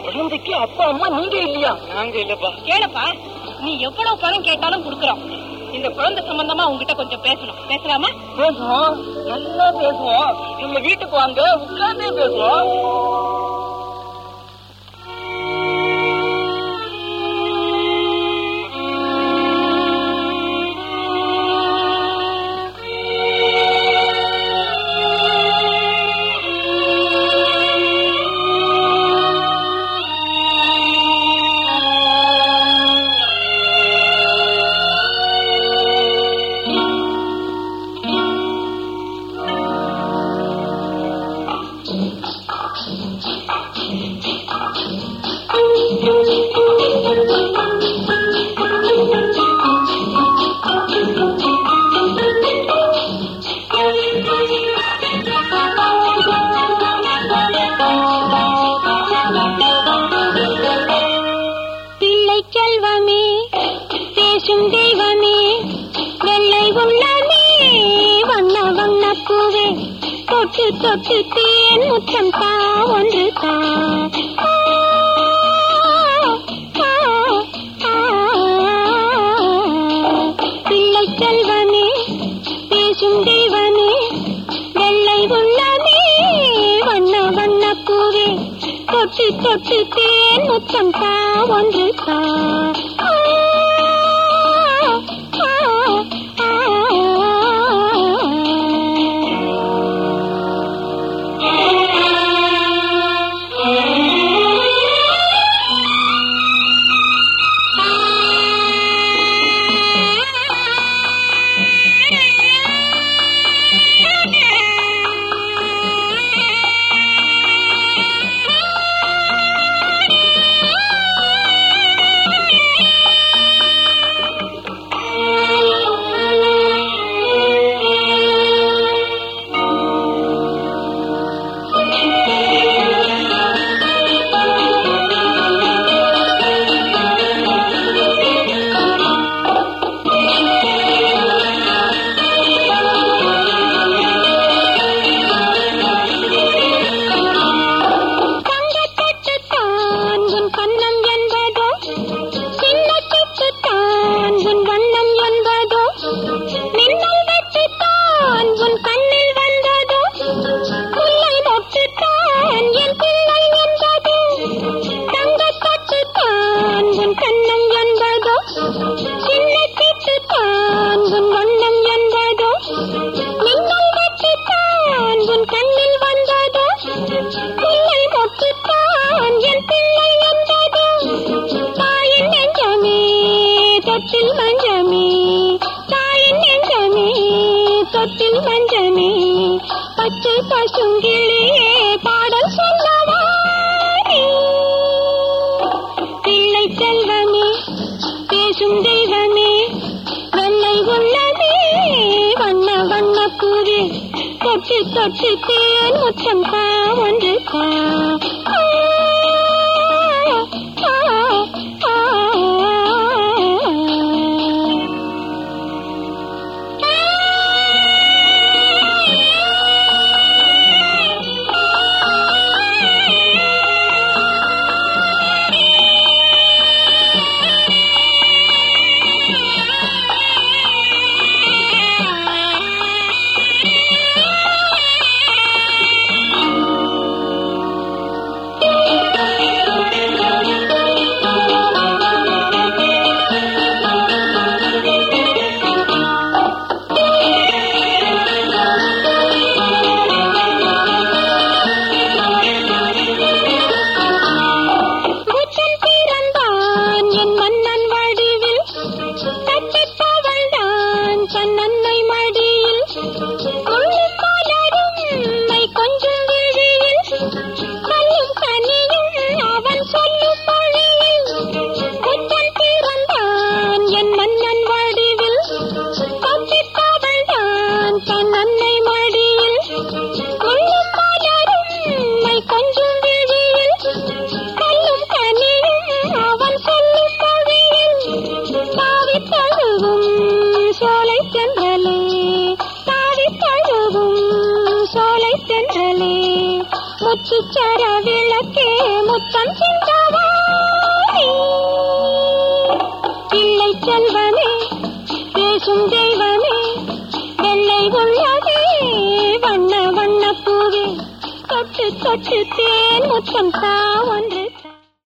குழந்தைக்கு அப்பா அம்மா நீங்க இல்லையா நாங்க இல்லப்பா கேளப்பா நீ எவ்வளவு பணம் கேட்டாலும் கொடுக்கறோம் இந்த குழந்தை சம்பந்தமா உங்ககிட்ட கொஞ்சம் பேசணும் பேசலாமா பேசுவோம் நல்லா பேசுவோம் எங்க வீட்டுக்கு வாங்க உட்கார்ந்தே பேசுவோம் பிள்ளை செல்வமே பேசும் தெய்வமே வெள்ளை உள்ளமே வண்ண வண்ண பூவே தொட்டு தொட்டு தேன் முத்தம் தா ஒன்று தா ஆ, ஆ, ஆ. பிள்ளை செல்வமே பேசும் தெய்வமே வெள்ளை உள்ளமே வண்ண வண்ண பூவே தொட்டு தொட்டு தேன் முத்தம் தா ஒன்று தா ஆ, ஆ, தங்கத்தட்டுத்தான் உன் கன்னம் என்பதோ சின்னத்திட்டுத்தான் உன் வண்ணம் என்பதோ மின்னல் வெட்டுத்தான் உன் கண்ணில் வந்ததோ முல்லை மொட்டுத்தான் என் பிள்ளை என்பதோ தங்கத்தட்டுத்தான் உன் கன்னம் என்பதோ சின்னத்திட்டுத்தான் உன் வண்ணம் என்பதோ மின்னல் வெட்டுத்தான் உன் கண்ணில் வந்ததோ பிள்ளை மொட்டுத்தான் என் பிள்ளை என்பதோ தாயின் நெஞ்சமே தொட்டில் மஞ்சமே தாயின் நெஞ்சமே தொட்டில் மஞ்சமே பச்சை பசுங்கிளியே பாடல் சொல்லவா நீ? பிள்ளை செல்வமே பேசும் தெய்வமே வெள்ளை உள்ளமே வண்ண வண்ண பூவே தொட்டு தொட்டு தேன் முத்தம் தா ஒன்று தா ஆ, ஆ, ஆ, புத்தன் பிறந்தான் என் மன்னன் வடிவில் தட்டித் தவழ்ந்தான் தன் அன்னை மடியில் முள்ளும் மலரும் மை கொஞ்சம் விழியில் கல்லும் கனியும் அவன் சொல்லும் மொழியில் புத்தன் பிறந்தான் என் மன்னன் வடிவில் தட்டித் தவழ்ந்தான் தன் அன்னை மடியில் முள்ளும் மலரும் மை கொஞ்சம் விழியில் கல்லும் கனியும் அவன் சொல்லும் மொழியில் தாவித் தழுவும் சோலை தென்றலே தாவித் தழுவும் சோலை தென்றலே முத்துச்சர விளக்கே முத்தம் சிந்தா செல்வமே பேசும் தெய்வமே வெள்ளை உள்ளதே வண்ண வண்ண பூவே தொட்டு தொட்டு தேன் முத்தம் தா ஒன்று